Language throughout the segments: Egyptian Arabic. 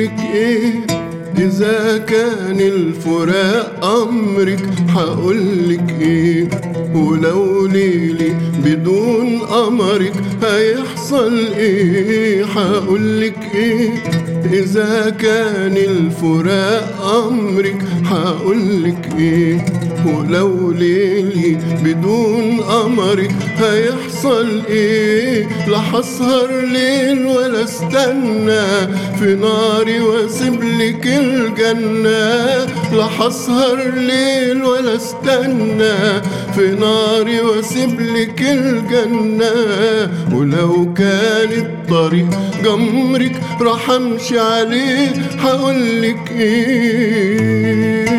هقولك ايه إذا كان الفراق أمرك هقولك إيه ولو ليلي بدون قمرك هيحصل إيه هقولك إيه إذا كان الفراق أمرك هقولك إيه ولو ليلي بدون قمرك هيحصل إيه لا هسهر ليل ولا استنى في ناري واسيبلك الجنة لا هسهر ليل ولا استنى في ناري واسيبلك الجنة ولو كان الطريق جمرك راح امشي عليه هقولك ايه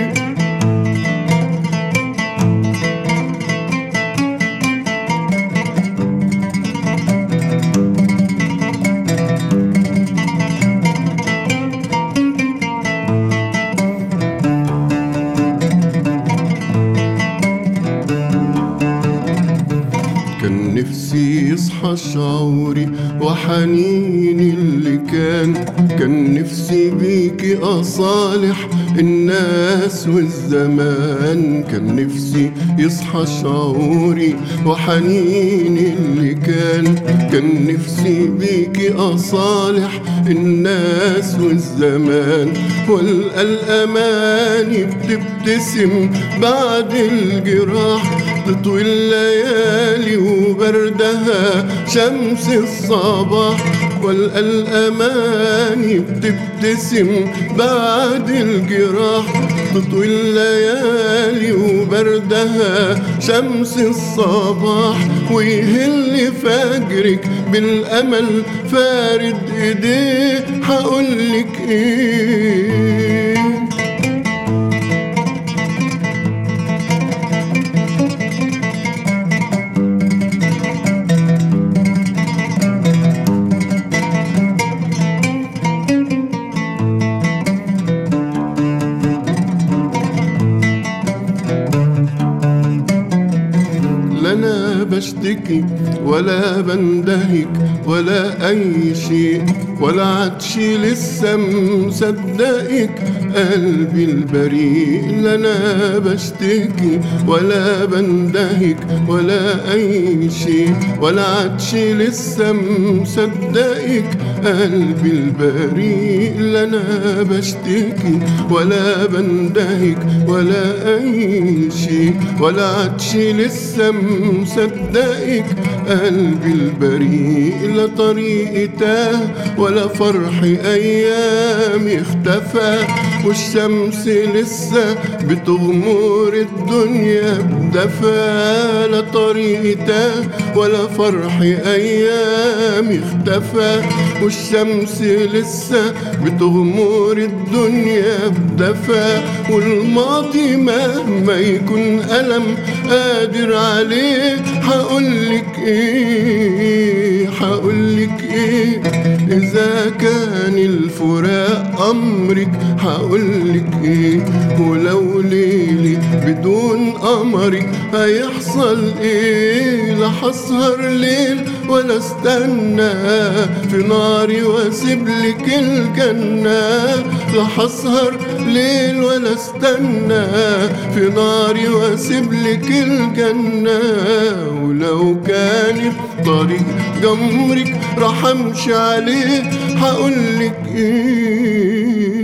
كان نفسي يصحى شعوري وحنيني اللي كان كان نفسي بيكي أصالح الناس والزمان كان نفسي يصحى شعوري وحنيني اللي كان كان نفسي بيكي أصالح الناس والزمان والقى الأماني بتبتسم بعد الجراح تطوي الليالي وبردها شمس الصباح والقى الأماني بتبتسم بعد الجراح تطوي الليالي وبردها شمس الصباح ويهل فجرك بالأمل فارد ايديه هقولك ايه لا انا بشتكي ولا بندهك ولا اي شيء ولا عطشي لسه مصدقك قلبي البريء لا انا بشتكي ولا بندهك ولا اي شيء ولا عطشي لسه مصدقك قلبي البريء لا انا بشتكي ولا بندهك ولا اي شيء ولا عطشي لسه مصدقك قلبي البريء لا طريقي تاه ولا فرحي ايامي اختفى والشمس لسه بتغمر الدنيا بدفى لا طريقي تاه ولا فرحي ايامي اختفى والشمس لسه بتغمر الدنيا بدفى والماضي مهما يكون ألم قادر عليه هقولك ايه هقولك ايه إذا كان الفراق أمرك هقولك ايه ولو ليلي بدون قمرك هيحصل ايه لا هسهر ليل ولا استنى في ناري واسيبلك الجنة لا هسهر ليل ولا استنى في ناري واسيبلك الجنة ولو كان الطريق جمرك راح امشي عليه هقولك ايه